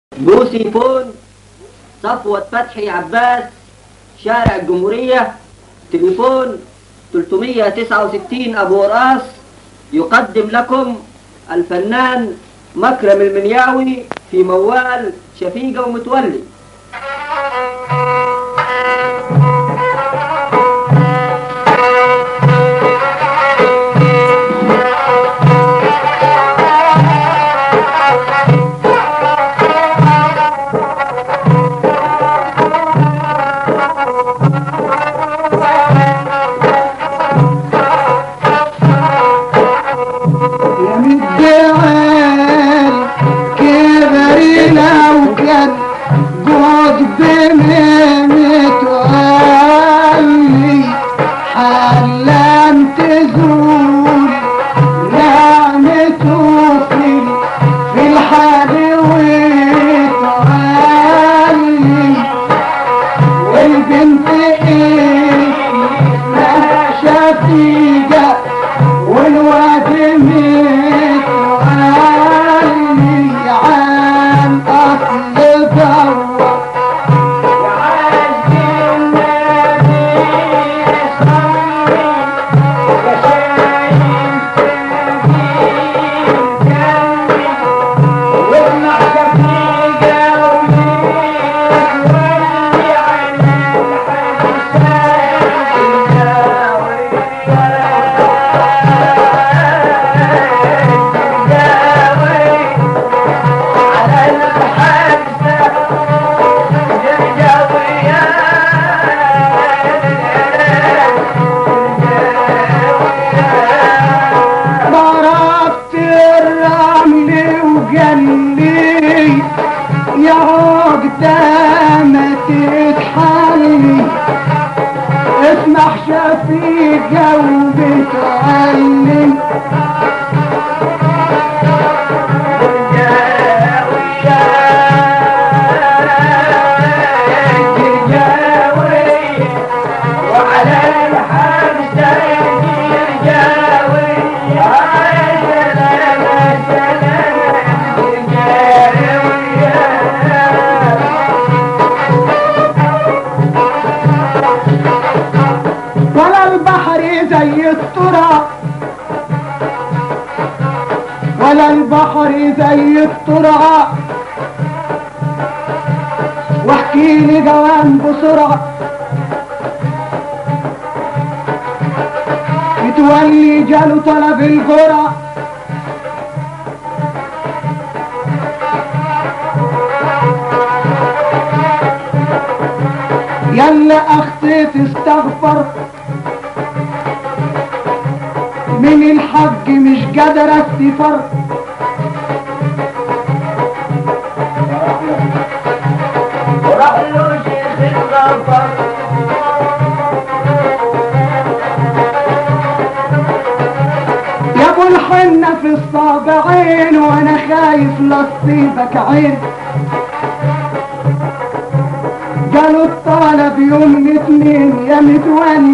بوسي فون صفوة فتحي عباس شارع الجمهورية تليفون 369 أبو راس يقدم لكم الفنان مكرم المنياوي في موال شفيقة ومتولي يا مدعال كبرنا وكان جود بميمة وقالي حلم تزول نعمته في في الحال وتعالي والبنت ايه ما شفيقة والواد متوالي عن اصل ثروة ضربت الرمل وقال لي يا عقدة ما تتحلي اسمح شفيقة وبتعلم ولا البحر زي التراب ولا البحر زي التراب واحكي لي جوان بسرعة متولي جاله طلب الجرعة يلا اختي تستغفر من الحق مش قادر استفر وراح له شيخ الغفر يا ابو الحنة في الصابعين وانا خايف لا تصيبك عين قالوا الطلب يوم الاثنين يا متولي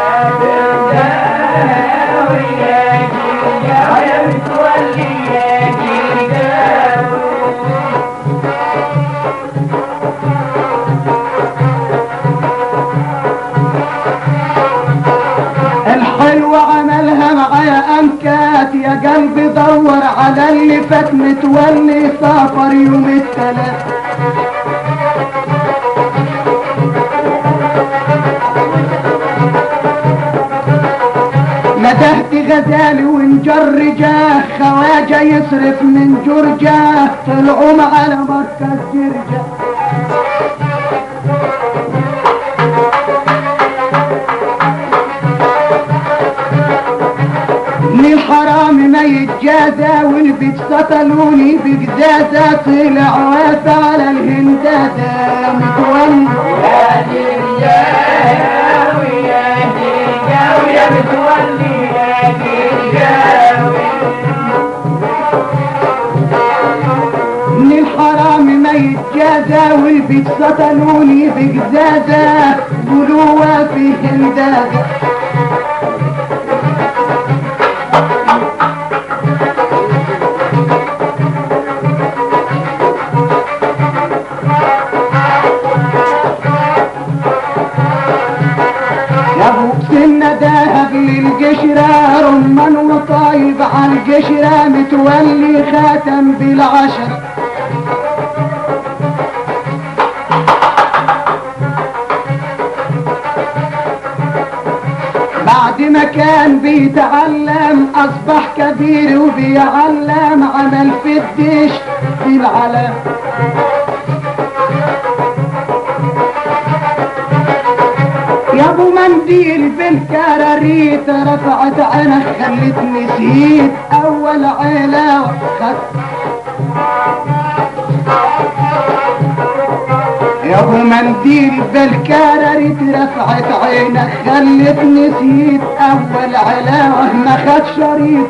الحلوة عملها معايا أنكات يا قلبي دور على اللي فات متولي سافر يوم التلات ندهت غزالي ونجر جاه خواجة يصرف من جرجاه طلعوا على مركز جرجاه من الحرام ما يتجازى والبيت سطلوني بجزازة طلع واس على الهندادة متولي من الحرام ما يتجازى والبيت سطلوني بجزازة قولوا في هندادة متولي خاتم بالعشر بعد ما كان بيتعلم اصبح كبير وبيعلم عمل في الديش بالعلم يا ابو منديل بالكراريت رفعت عينك خلتني نسيت اول علاوة خد يا ابو منديل بالكراريت رفعت عينك خلتني نسيت اول علاوة ما خد شريط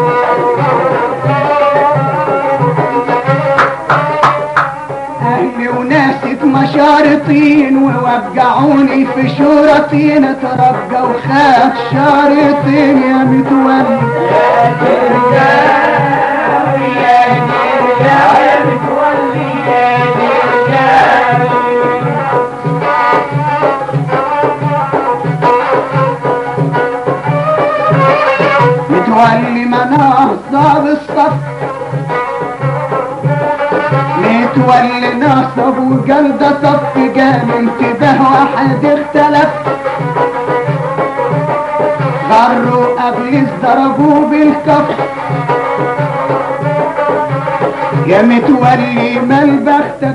اهلي وناسي مشارطين ووقعوني في شورطين تربى وخاف شارطين يا متولي متولي مناصب الصف متولي نصب وقلب صف قام انتبه واحد اختلف غروا ابليس ضربوه بالكف يا متولي مال بختك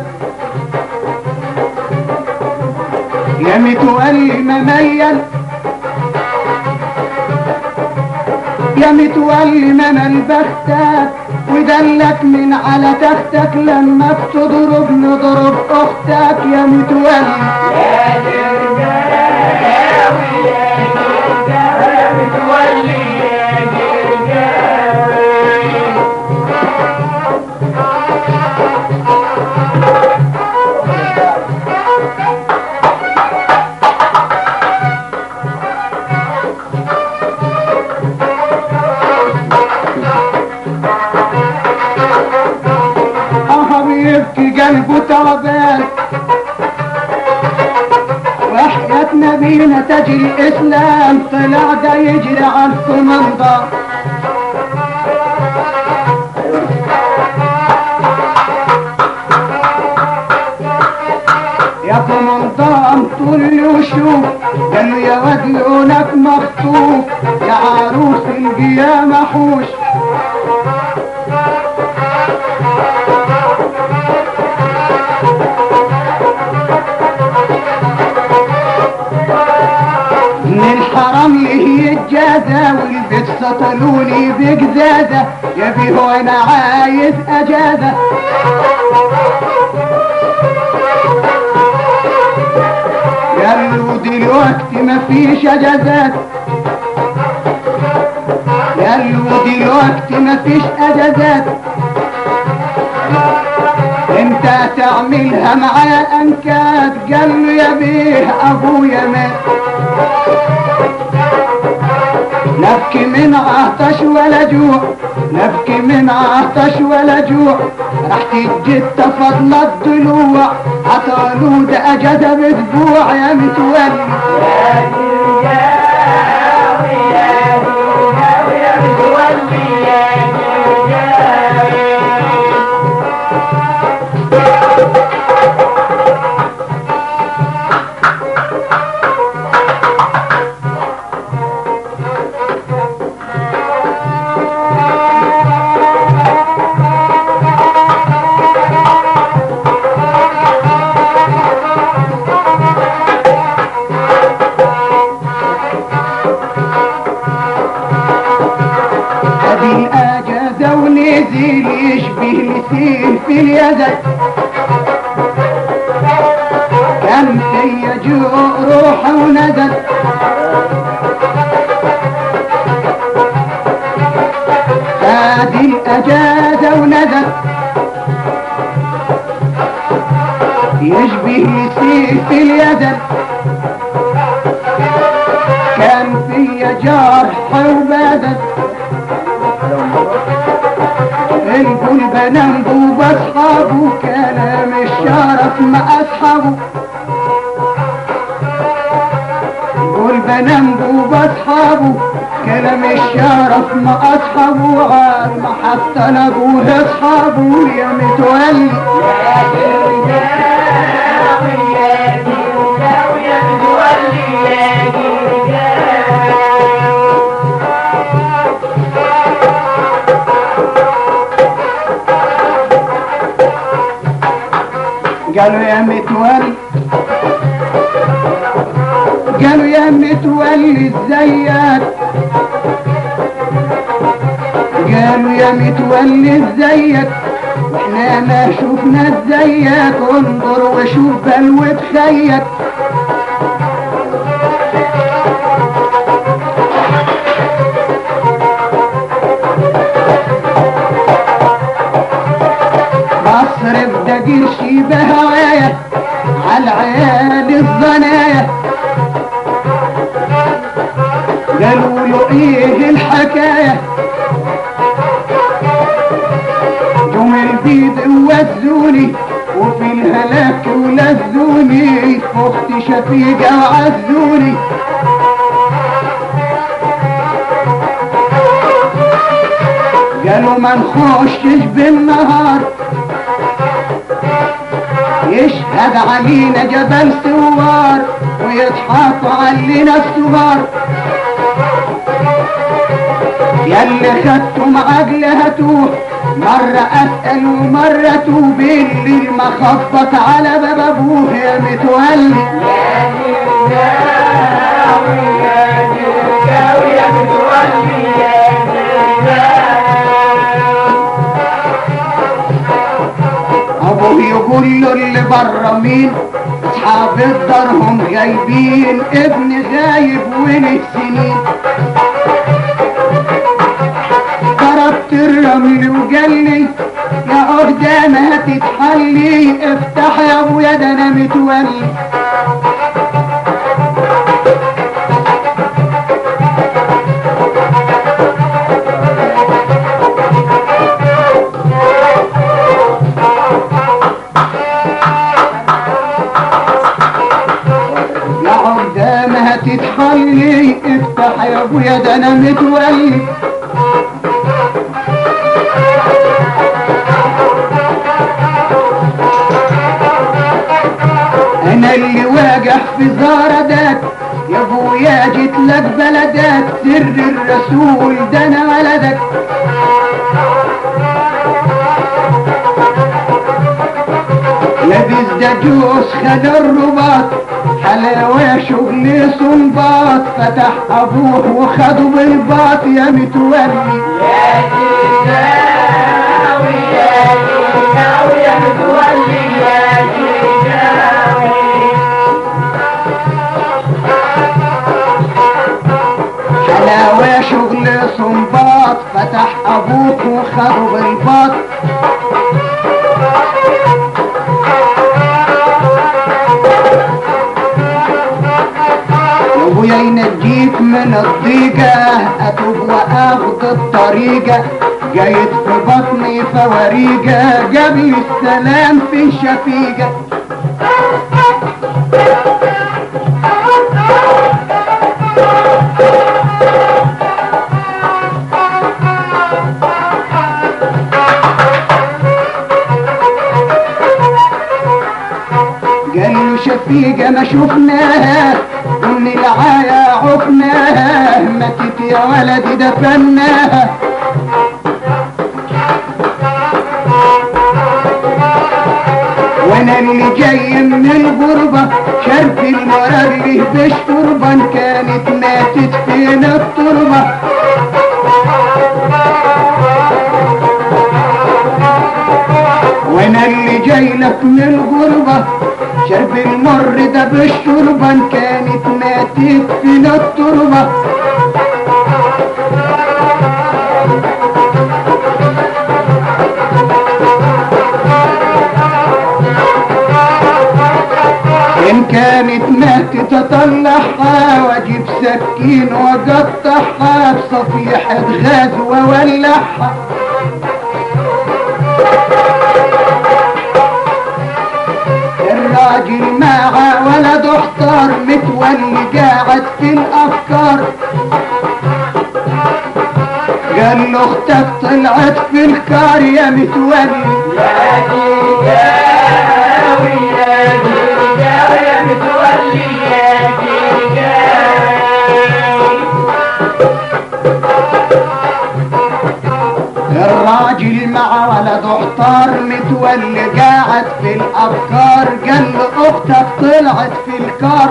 يا متولي مميل يا متولي ممل بختك ودلك من على تختك لما بتضرب نضرب اختك يا متولي اه بيبكي قلبه تعبان وحياة نبينا تاج الاسلام طلع ده يجري على الكوماندا يا كوماندان طول وشوف قال له يا واد لونك مخطوف يا عروس القيامة حوش من الحرم هي الجازة والبيت سطلوني بقزازة يا بيه وانا عايز اجازة قالوا دلوقتي مفيش اجازات قالوا دلوقتي مفيش اجازات انت تعملها معايا انكات قال له يا بيه ابويا مات نبكي من عطش ولا جوع نبكي من عطش ولا جوع راح تجد فضل الضلوع عطالو ده اجازة باسبوع يا متولي ادي الاجازة ونزل يشبه لسيف في اليد كان في جوع روح وندى ادي الاجازة وندى يشبه لسيف في اليد كان في جرح وبدن القلب ننبو باصحابه كلام الشرف مع اصحابه قلب ننبو باصحابه كلام الشرف ما اصحابه عاد ما حتى لقوه اصحابه يا متولي قالوا يا متولي قالوا يا متولي ازيك قالوا يا متولي ازيك واحنا ما شفنا ازيك انظر وشوف بلوة خيك بصرف ده قرشي بهوايا على عيال الزنايا قالوا له ايه الحكاية جم البيض وزوني وفي الهلاك ولزوني اختي شفيقة وعزوني قالوا ما نخشش بالنهار يشهد علينا جبل سوار ويضحكوا علينا الصغار ياللي خدتم عجل هاتوه مرة أسأل ومرة توب اللي ما خبط على باب أبوه يا متولي أبوه يقول له اللي بره مين أصحاب الدرهم غايبين ابن غايب وله سنين ضربت الرمل وقال لي يا قدام هتتحلي افتح يا ابويا ده انا متولي يا قدام هتتحلي افتح يا ابويا ده انا متولي انا اللي واجح في زاردات يا ابويا جيت لك بلدات سر الرسول ده انا ولدك لابس دجوس خد الرباط حلاوة شغل صنباط فتح ابوه وخده بالباط يا متولي حلاوة شغل صنباط فتح ابوك وخده بالباط ابويا ينجيك من الضيقة اتوب واخد الطريقة جايت في بطني فوريقة قبل السلام في الشفيقة قال له شفيقة ما شفناها ومن العاية عفناها ماتت يا ولدي دفناها وانا اللي جاي من الغربة شرف المرار اللي بشتربة كانت ماتت فين التربة وانا اللي جاي لك من الغربة شرب المر ده بالشربة كانت ماتت فين التربة ان كانت ماتت اطلعها واجيب سكين واقطعها بصفيحة غاز واولعها الراجل معه ولد احتار متولي قاعد في الافكار قال له اختك طلعت في الكار يا متولي يا جيجاوي يا جيجاوي يا متولي يا جيجاوي الراجل مع ولده احتار متولي قاعد في الافكار قال له اختك طلعت في الكار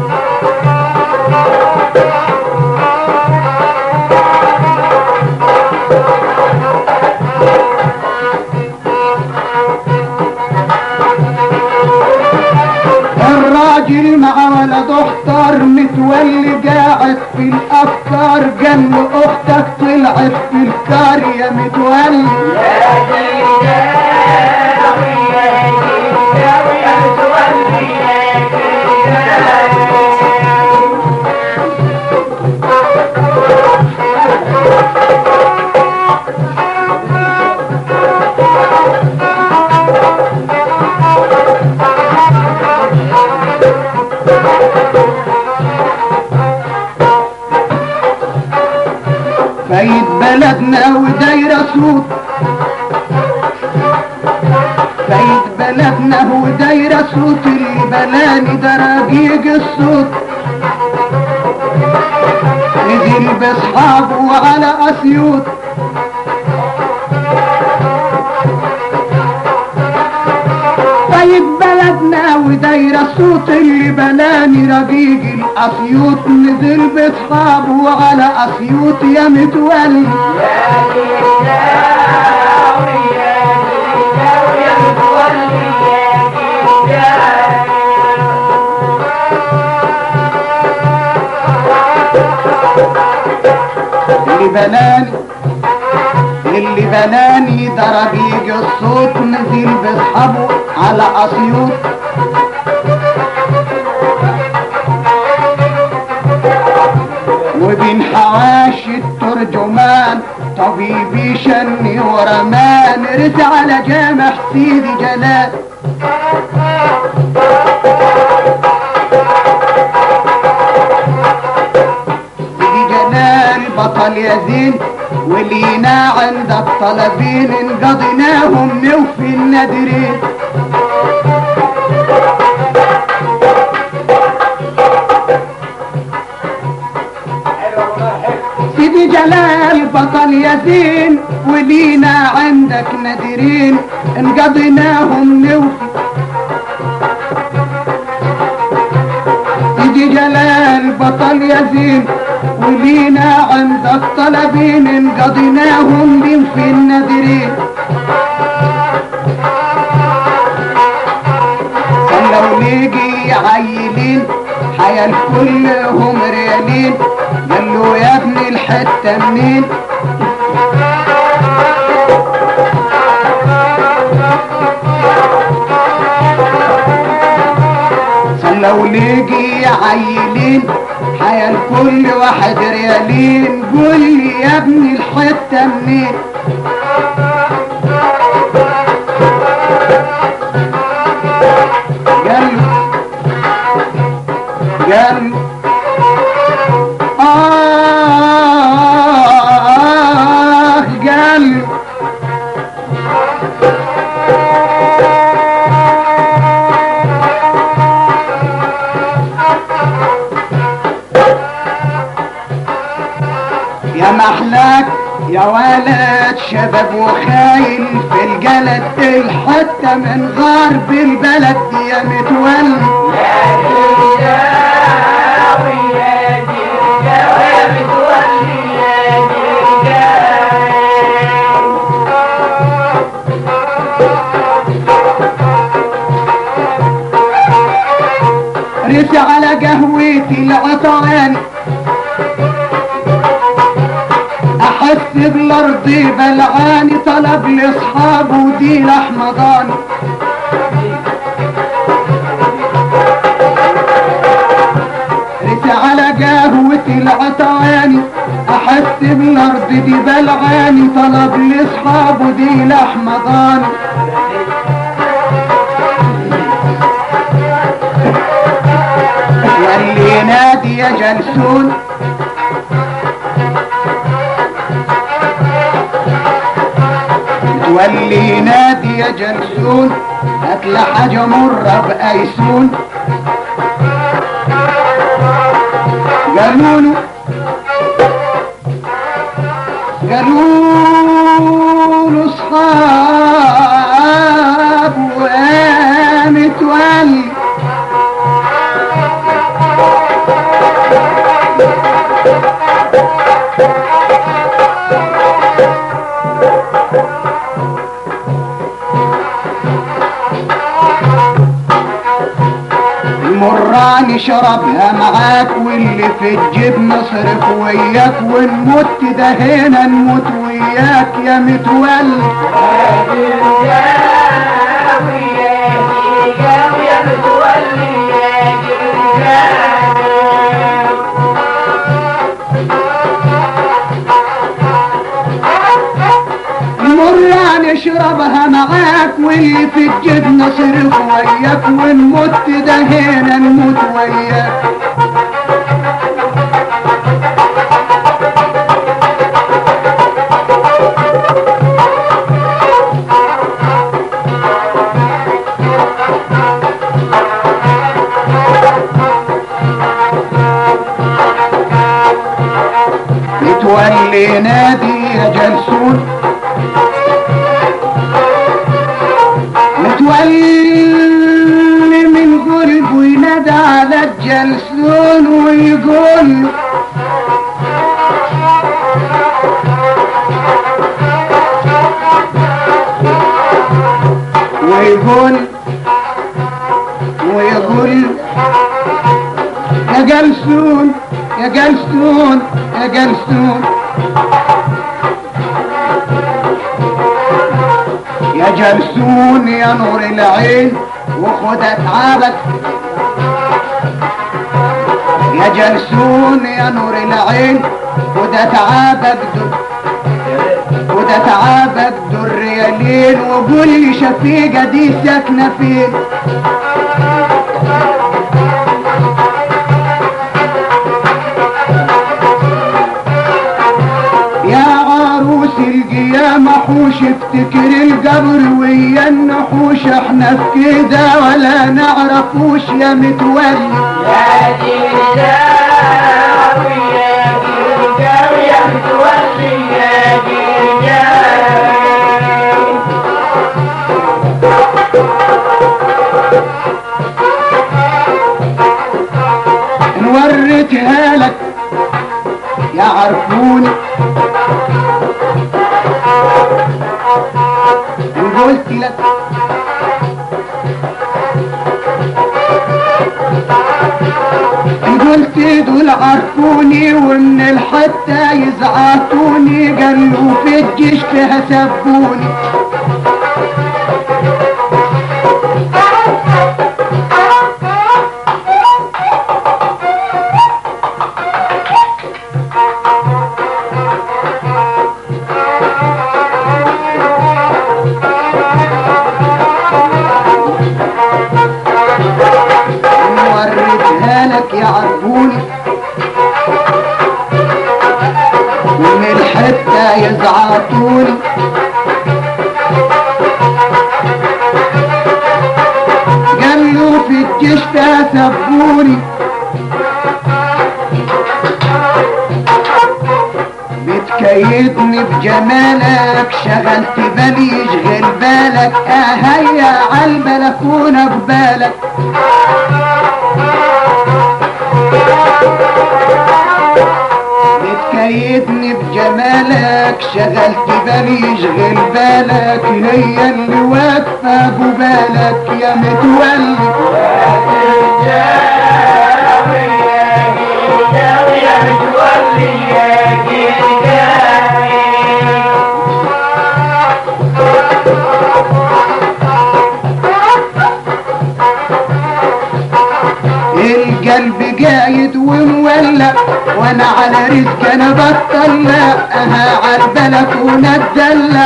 الراجل مع ولده احتار متولي قاعد في الافكار قال له اختك طلعت في الكار يا متولي يا جيجاوي يا جيجاوي يا متولي يا جيجاوي فايد بلدنا ودايرة صوت فايد بلدنا ودايرة صوت اللي بلاني دراجيج الصوت نزل باصحابه على اسيوط طيب بلدنا ودايرة صوت اللي بلاني رقيق الاسيوط نزل باصحابه على اسيوط يا متولي يا جيجاوي يا جيجاوي يا متولي يا اللي بلاني اللي بلاني ده رقيق الصوت نزل باصحابه على اسيوط وبين حواشي الترجمان طبيبي شني ورمان رس على جامع سيدي جلال سيدي جلال بطل يزين ولينا عندك طلبين انقضيناهم نوفي النادرين سيدي جلال بطل يزين ولينا عندك نادرين انقضيناهم نوفي سيدي جلال بطل يزين ولينا عندك طلبين انقضيناهم بنفي النادرين لو نيجي عيلين حيال كلهم ريالين قالوا يا ابن الحتة منين لو نيجي عيلين حيال كل واحد ريالين قول لي يا ابن الحتة منين قال قال آه قال يا محلاك يا ولد شباب وخايل في الجلد الحتة من غرب البلد يا متولي يا جيجاوي يا جيجاوي يا متولي يا جيجاوي رسي على قهوتي العطران احس بالارض بلعاني طلب لاصحابه دي لحمضان رسي على قهوتي العطراني احس بالارض دي بلعاني طلب لاصحابه دي لحمضان واللي نادي يا جلسون متولي نادي يا جلسون هات لي حاجة مرة بأيسون قالوا له قالوا له اصحاب وقامت وقال المرة نشربها معاك واللي في الجيب نصرف وياك ونموت ده هنا نموت وياك يا متولي مرة نشربها معاك واللي في الجيب نصرف وياك ونموت ده هنا نموت وياك متولي نادي يا جلسون متولي من قلبه ينادى على الجلسون ويقول ويقول ويقول يا جلسون يا جلسون يا جلسون يا جلسون يا نور العين وخد اتعابك يا جلسون يا نور العين خد اتعابك در خد اتعابك در ريالين وقول لي شفيقة دي ساكنة فين يا عروس القيامة حوش افتكر القبر ويا النحوش احنا في كده ولا نعرفوش يا متولي نورتها لك يا عرفوني وقلت لك قلت دول عرفوني ومن الحتة يزعطوني قالوا في الجيش فيها سبوني نورتها لك يا عربوني ومن الحتة يزعطوني قالوا في الجيش سبوني بتكيدني بجمالك شغلت بالي يشغل بالك اهيا عالبلكونة ببالك بتكيدني بجمالك شغلت بالي يشغل بالك هي اللي واقفة ببالك يا متولي القلب قايد ومولع وانا على رزق انا بطلع اها على البلكونة اتدلع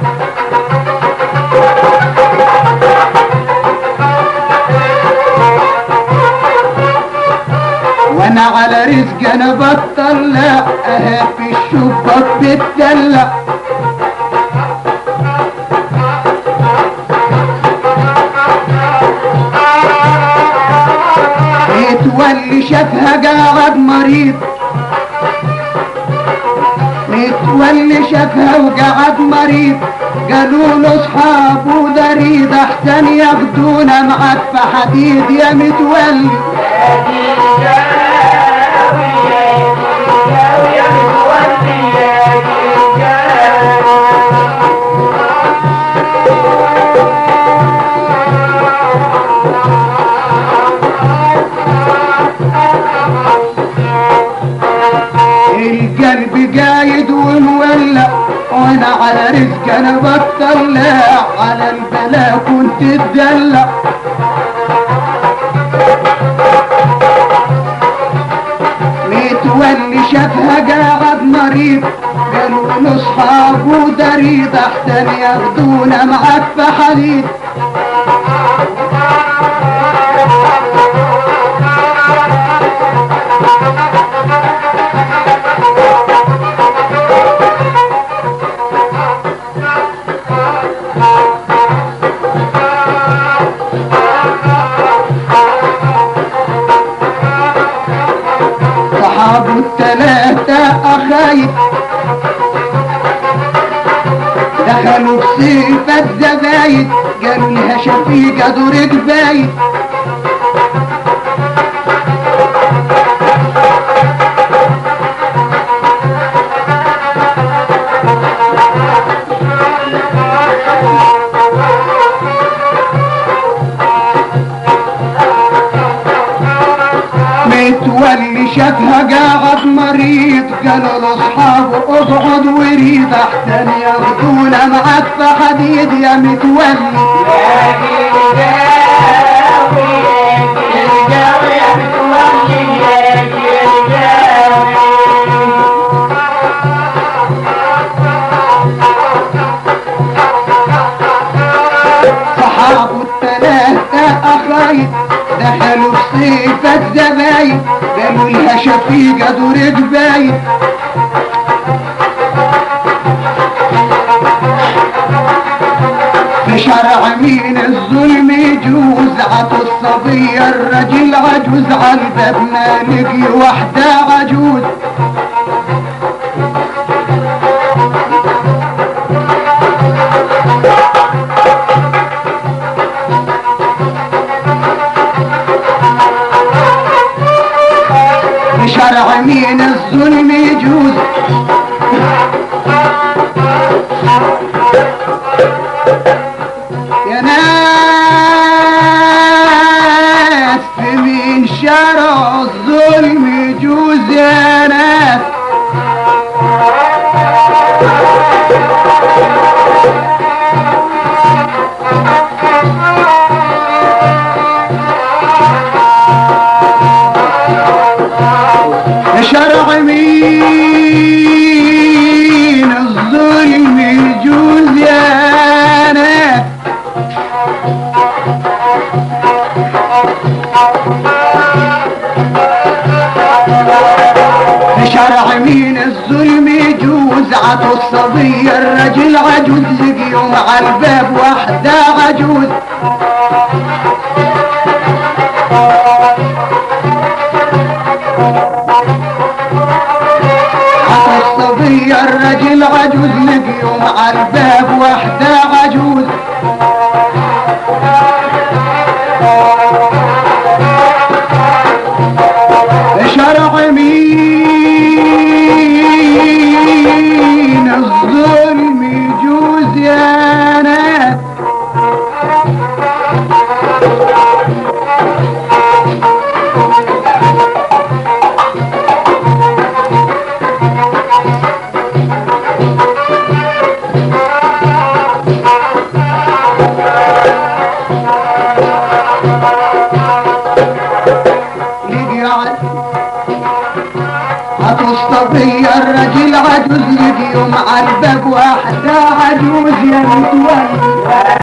وانا على رزق انا بطلع اها في الشباك بتدلع متولي شافها قاعد مريض متولي شافها وقعد مريض قالوا له اصحابه دريد احسن ياخدونا معاك في حديد يا متولي القلب قايد ومولع وانا على رزق انا بطلع على البلا كنت تدلع متولي شافها قاعد مريض قالوا له اصحابه دريد احسن ياخدونا معاك في حديد صحابه الثلاثة أخايف دخلوا في سيف الزبايد قالوا لها شفيقة دورك بايد متولي شافها قاعد مريض قالوا لاصحابه اقعد وريد احسن ياخدونا معاك في حديد يا متولي صحابه الثلاثة أخايد دخلوا في سيف الزباين قالوا لها شفيقة دورك باين في شرع مين الظلم يجوز عطوا الصبية الرجل عجوز على الباب ما نجي واحدة عجوز بشرع مين الظلم يجوز يا ناس من شرع الظلم يجوز يا ناس شرع مين الظلم يجوز يا ناس شرع مين الظلم يجوز عطوا الصبية الرجل عجوز لقيوا مع الباب واحدة عجوز عطوا الصبية الرجل عجوز لقيوا مع الباب واحدة عجوز شرع مين الظلم يجوز يا ناس هتصطفي الرجل عجوز لقيوا مع الباب واحدة عجوز يا متولي